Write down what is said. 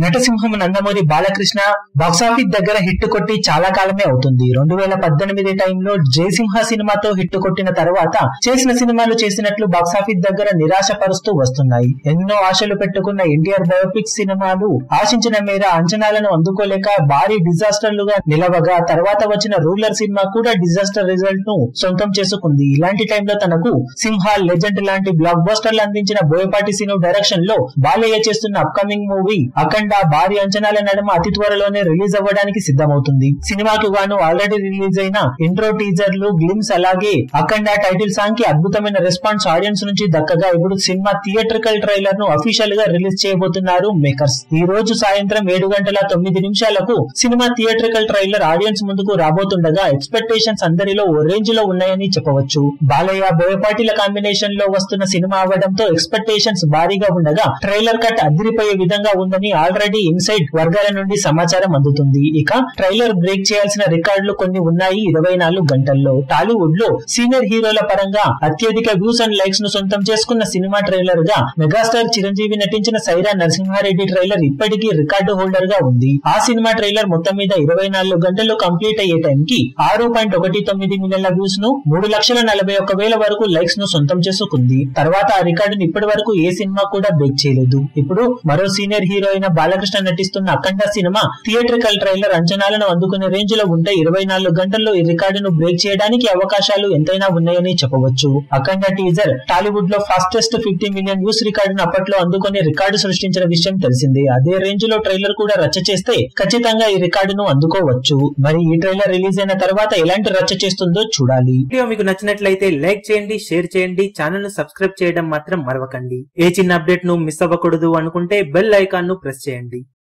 నటసింహం Nandamuri Balakrishna box office దగ్గర hit కొట్టి చాలా కాలమే అవుతుంది రెండు వేల పద్దెనిమిది టైంలో జయసింహ సినిమాతో హిట్ కొట్టిన తర్వాత చేసిన సినిమాలు చేసినట్లు బాక్సాఫీస్ దగ్గర నిరాశపరుస్తూ వస్తున్నాయి ఎన్నో ఆశలు పెట్టుకున్న ఎన్టీఆర్ బయోపిక్ సినిమాలు ఆశించిన మేర అంచనాలను అందుకోలేక భారీ డిజాస్టర్లుగా నిలవగా తర్వాత వచ్చిన రూలర్ సినిమా కూడా డిజాస్టర్ రిజల్ట్ ను సొంతం చేసుకుంది ఇలాంటి టైంలో తనకు సింహ లెజెండ్ లాంటి బ్లాక్ బస్టర్లు అందించిన బోయపాటి సిను డైరెక్షన్ లో బాలయ్య చేస్తున్న అప్కమింగ్ మూవీ అఖండ భారీ అంచనాల నడుమ అతి త్వరలోనే రిలీజ్ అవ్వడానికి సిద్ధమవుతుంది సినిమాకు గాను ఆల్రెడీ రిలీజ్ అయిన ఇంట్రో టీజర్లు గ్లిమ్స్ అలాగే అఖండ టైటిల్ సాంగ్ కి అద్భుతమైన రెస్పాన్స్ ఆడియన్స్ నుంచి దక్కగా ఇప్పుడు సినిమా థియేట్రికల్ ట్రైలర్ ను అఫీషియల్ గా రిలీజ్ చేయబోతున్నారు మేకర్స్ ఈ రోజు సాయంత్రం ఏడు గంటల తొమ్మిది నిమిషాలకు సినిమా థియేట్రికల్ ట్రైలర్ ఆడియన్స్ ముందుకు రాబోతుండగా ఎక్స్పెక్టేషన్స్ అందరిలో ఓ రేంజ్ లో ఉన్నాయని చెప్పవచ్చు బాలయ్య బోయపాటిల కాంబినేషన్ లో వస్తున్న సినిమా అవడంతో ఎక్స్పెక్టేషన్స్ భారీగా ఉండగా ట్రైలర్ కట్ అదిరిపోయే విధంగా ఉందని ఆల్రెడీ ఇన్సైడ్ వర్గాల నుండి సమాచారం అందుతుంది ఇక ట్రైలర్ బ్రేక్ చేయాల్సిన రికార్డులు కొన్ని ఉన్నాయి ఇరవై నాలుగు గంటల్లో టాలీవుడ్ లో సీనియర్ హీరోల పరంగా అత్యధిక వ్యూస్ అండ్ లైక్స్ ను సొంతం చేసుకున్న సినిమా ట్రైలర్ గా మెగాస్టార్ చిరంజీవి నటించిన సైరా నరసింహారెడ్డి ట్రైలర్ ఇప్పటికీ రికార్డు హోల్డర్ గా ఉంది ఆ సినిమా ట్రైలర్ మొత్తం మీద ఇరవై నాలుగు గంటల్లో కంప్లీట్ అయ్యే టైం కి ఆరు పాయింట్ ఒకటి తొమ్మిది మిలియన్ల వ్యూస్ ను మూడు లక్షల నలభై ఒక్క వేల వరకు లైక్స్ ను సొంతం చేసుకుంది తర్వాత ఆ రికార్డును ఇప్పటి వరకు ఏ సినిమా కూడా బ్రేక్ చేయలేదు ఇప్పుడు మరో సీనియర్ హీరో అయిన బాలకృష్ణ నటిస్తున్న అఖండ సినిమా థియేట్రికల్ ట్రైలర్ అంచనాలను అందుకునే రేంజ్ లో ఉంటే ఇరవై నాలుగు గంటల్లో ఈ రికార్డును బ్రేక్ చేయడానికి అవకాశాలు ఎంతైనా ఉన్నాయని చెప్పవచ్చు అఖండ టీజర్ టాలీవుడ్ లో ఫాస్టెస్ట్ ఫిఫ్టీ మిలియన్ వ్యూస్ రికార్డును అప్పట్లో అందుకుని రికార్డు సృష్టించిన విషయం తెలిసిందే అదే రేంజ్ లో ట్రైలర్ కూడా రచ్చ చేస్తే ఖచ్చితంగా ఈ రికార్డును అందుకోవచ్చు మరి ఈ ట్రైలర్ రిలీజ్ అయిన తర్వాత ఎలాంటి రచ్చ చేస్తుందో చూడాలి వీడియో మీకు నచ్చినట్లయితే లైక్ చేయండి షేర్ చేయండి ఛానల్ ను సబ్స్క్రైబ్ చేయడం మాత్రం మరవకండి ఏ చిన్న అప్డేట్ ను మిస్ అవ్వకూడదు అనుకుంటే బెల్ ఐకాన్ ను ప్రెస్ చేయండి